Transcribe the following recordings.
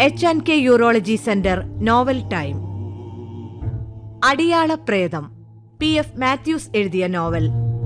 H and K urology centre novel time അടിയാള പ്രേതം P F Mathews എഴുതിയ നോവൽ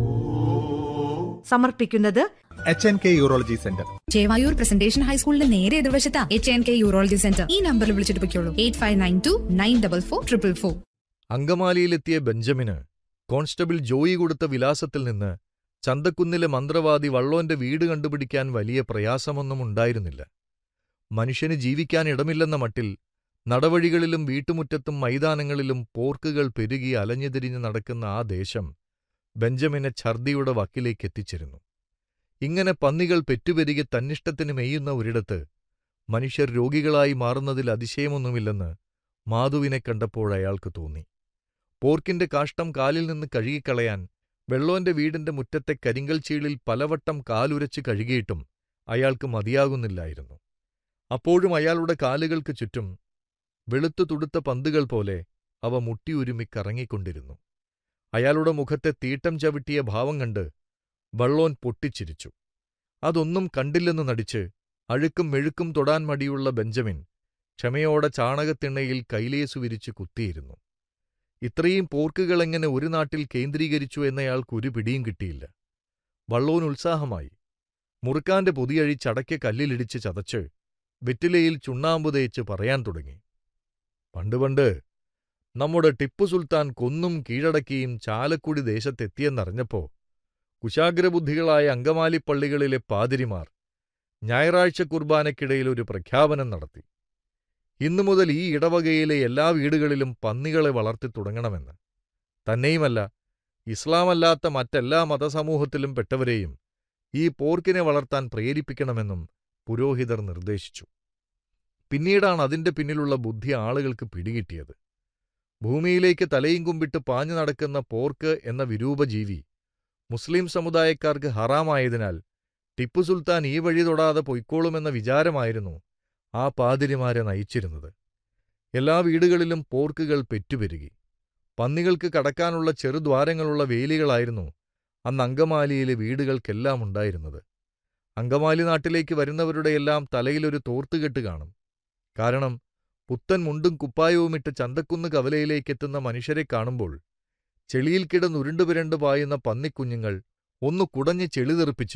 സമർപ്പിക്കുന്നത് H N K urology centre Chevayur presentation ഹൈസ്കൂളിന്റെ നേരെ എതിർവശത്താ H N K urology centre ഈ നമ്പറിൽ വിളിച്ചിട്ട് പൊയ്ക്കോളൂ eight five nine two nine double four triple four അങ്കമാലിയിലെത്തിയ ബെഞ്ചമിന് കോൺസ്റ്റബിൾ ജോയി കൊടുത്ത വിലാസത്തിൽ നിന്ന് ചന്തക്കുന്നിലെ മന്ത്രവാദി വള്ളോന്റെ വീട് കണ്ടുപിടിക്കാൻ വലിയ പ്രയാസമൊന്നും ഉണ്ടായിരുന്നില്ല മനുഷ്യന് ജീവിക്കാൻ ഇടമില്ലെന്ന മട്ടിൽ നടവഴികളിലും വീട്ടുമുറ്റത്തും മൈതാനങ്ങളിലും പോർക്കുകൾ പെരുകി അലഞ്ഞുതിരിഞ്ഞു നടക്കുന്ന ആ ദേശം ബെഞ്ചമിനെ ഛർദിയുടെ വക്കിലേക്കെത്തിച്ചിരുന്നു ഇങ്ങനെ പന്നികൾ പെറ്റുപെരുകി തന്നിഷ്ടത്തിന് മെയ്യുന്ന ഒരിടത്ത് മനുഷ്യർ രോഗികളായി മാറുന്നതിൽ അതിശയമൊന്നുമില്ലെന്ന് മാധുവിനെ കണ്ടപ്പോൾ അയാൾക്ക് തോന്നി പോർക്കിന്റെ കാഷ്ടം കാലിൽ നിന്ന് കഴുകിക്കളയാൻ വെള്ളോന്റെ വീടിന്റെ മുറ്റത്തെ കരിങ്കൽ ചീളിൽ പലവട്ടം കാലുരച്ച് കഴുകിയിട്ടും അയാൾക്ക് മതിയാകുന്നില്ലായിരുന്നു അപ്പോഴും അയാളുടെ കാലുകൾക്ക് ചുറ്റും വെളുത്തു തുടുത്ത പന്തുകൾ പോലെ അവ മുട്ടിയുരുമി കറങ്ങിക്കൊണ്ടിരുന്നു അയാളുടെ മുഖത്തെ തീട്ടം ചവിട്ടിയ ഭാവം കണ്ട് വള്ളോൻ പൊട്ടിച്ചിരിച്ചു അതൊന്നും കണ്ടില്ലെന്ന് നടിച്ച് അഴുക്കും മെഴുക്കും തൊടാൻ മടിയുള്ള ബെഞ്ചമിൻ ക്ഷമയോടെ ചാണകത്തിണ്ണയിൽ കൈലേസു വിരിച്ച് കുത്തിയിരുന്നു ഇത്രയും പോർക്കുകളെങ്ങനെ ഒരു നാട്ടിൽ കേന്ദ്രീകരിച്ചു എന്നയാൾക്ക് ഒരു പിടിയും കിട്ടിയില്ല വള്ളോൻ ഉത്സാഹമായി മുറുക്കാന്റെ പൊതിയഴി ചടയ്ക്ക് കല്ലിലിടിച്ച് ചതച്ച് വെറ്റിലയിൽ ചുണ്ണാമ്പു തേച്ച് പറയാൻ തുടങ്ങി പണ്ട് പണ്ട് നമ്മുടെ ടിപ്പു സുൽത്താൻ കൊന്നും കീഴടക്കിയും ചാലക്കുടി ദേശത്തെത്തിയെന്നറിഞ്ഞപ്പോ കുശാഗ്രബുദ്ധികളായ അങ്കമാലിപ്പള്ളികളിലെ പാതിരിമാർ ഞായറാഴ്ച കുർബാനയ്ക്കിടയിൽ ഒരു പ്രഖ്യാപനം നടത്തി ഇന്നു മുതൽ ഈ ഇടവകയിലെ എല്ലാ വീടുകളിലും പന്നികളെ വളർത്തി തുടങ്ങണമെന്ന് തന്നെയുമല്ല ഇസ്ലാമല്ലാത്ത മറ്റെല്ലാ മതസമൂഹത്തിലും പെട്ടവരെയും ഈ പോർക്കിനെ വളർത്താൻ പ്രേരിപ്പിക്കണമെന്നും പുരോഹിതർ നിർദ്ദേശിച്ചു പിന്നീടാണ് അതിന്റെ പിന്നിലുള്ള ബുദ്ധി ആളുകൾക്ക് പിടികിട്ടിയത് ഭൂമിയിലേക്ക് തലയും കുമ്പിട്ട് പാഞ്ഞു നടക്കുന്ന പോർക്ക് എന്ന വിരൂപജീവി മുസ്ലിം സമുദായക്കാർക്ക് ഹറാമായതിനാൽ ടിപ്പു സുൽത്താൻ ഈ വഴി തൊടാതെ പൊയ്ക്കോളുമെന്ന വിചാരമായിരുന്നു ആ പാതിരിമാരെ നയിച്ചിരുന്നത് എല്ലാ വീടുകളിലും പോർക്കുകൾ പെറ്റുപെരുകി പന്നികൾക്ക് കടക്കാനുള്ള ചെറുദ്വാരങ്ങളുള്ള വേലികളായിരുന്നു അന്ന് അങ്കമാലിയിലെ വീടുകൾക്കെല്ലാം ഉണ്ടായിരുന്നത് അങ്കമാലി നാട്ടിലേക്ക് വരുന്നവരുടെയെല്ലാം തലയിലൊരു തോർത്തുകെട്ട് കാണും കാരണം പുത്തൻ മുണ്ടും കുപ്പായവുമിട്ട് ചന്തക്കുന്ന് കവലയിലേക്കെത്തുന്ന മനുഷ്യരെ കാണുമ്പോൾ ചെളിയിൽ കിടന്നുരുണ്ടുപിരണ്ടു പായുന്ന പന്നിക്കുഞ്ഞുങ്ങൾ ഒന്നു കുടഞ്ഞ് ചെളിതെറിപ്പിച്ച്